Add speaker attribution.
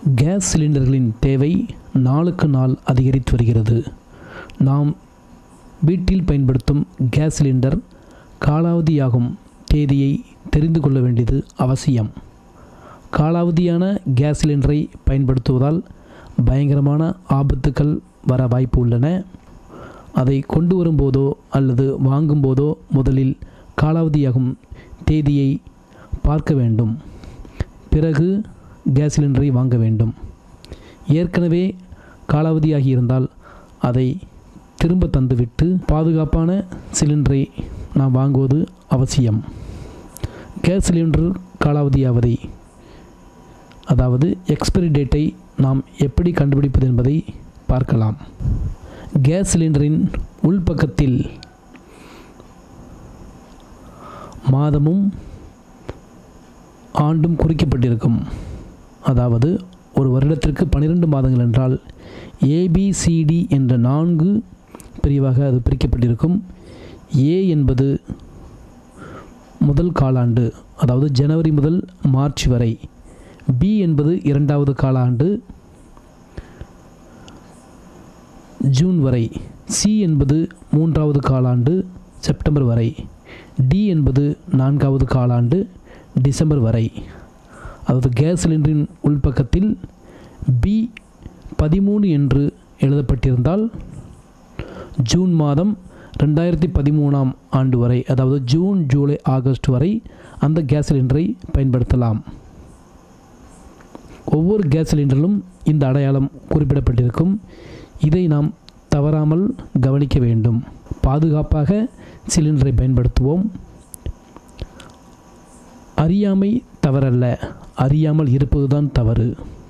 Speaker 1: case சிலிண்டர்களின் தேவை நாளுக்கு நாள் அதிகரித்து வருகிறது நாம் வீட்டில் பயன்படுத்தும் கேஸ் சிலிண்டர் காலாவதியாகும் தேதியை தெரிந்து கொள்ள வேண்டியது அவசியம் காலாவதியான கேஸ் சிலிண்டரை பயன்படுத்துவதால் பயங்கரமான ஆபத்துக்கள் வர வாய்ப்பு உள்ளன அதை கொண்டு வரும்போதோ அல்லது வாங்கும்போதோ முதலில் காலாவதியாகும் தேதியை பார்க்க வேண்டும் பிறகு கேஸ் சிலிண்டரை வாங்க வேண்டும் ஏற்கனவே காலாவதியாகி இருந்தால் அதை திரும்ப தந்துவிட்டு பாதுகாப்பான சிலிண்டரை நாம் வாங்குவது அவசியம் கேஸ் சிலிண்டர் காலாவதியாவதை அதாவது எக்ஸ்பைரி டேட்டை நாம் எப்படி கண்டுபிடிப்பது என்பதை பார்க்கலாம் கேஸ் சிலிண்டரின் உள்பக்கத்தில் மாதமும் ஆண்டும் குறிக்கப்பட்டிருக்கும் அதாவது ஒரு வருடத்திற்கு பன்னிரெண்டு மாதங்கள் என்றால் ஏபிசிடி என்ற நான்கு பிரிவாக அது பிரிக்கப்பட்டிருக்கும் ஏ என்பது முதல் காலாண்டு அதாவது ஜனவரி முதல் மார்ச் வரை பி என்பது இரண்டாவது காலாண்டு ஜூன் வரை சி என்பது மூன்றாவது காலாண்டு செப்டம்பர் வரை டி என்பது நான்காவது காலாண்டு டிசம்பர் வரை அதாவது கேஸ் சிலிண்டரின் உள்பக்கத்தில் பி பதிமூணு என்று எழுதப்பட்டிருந்தால் ஜூன் மாதம் ரெண்டாயிரத்தி பதிமூணாம் ஆண்டு வரை அதாவது ஜூன் ஜூலை ஆகஸ்ட் வரை அந்த கேஸ் சிலிண்டரை பயன்படுத்தலாம் ஒவ்வொரு கேஸ் சிலிண்டரிலும் இந்த அடையாளம் குறிப்பிடப்பட்டிருக்கும் இதை நாம் தவறாமல் கவனிக்க வேண்டும் பாதுகாப்பாக சிலிண்டரை பயன்படுத்துவோம் அறியாமை தவறல்ல அறியாமல் இருப்பதுதான் தவறு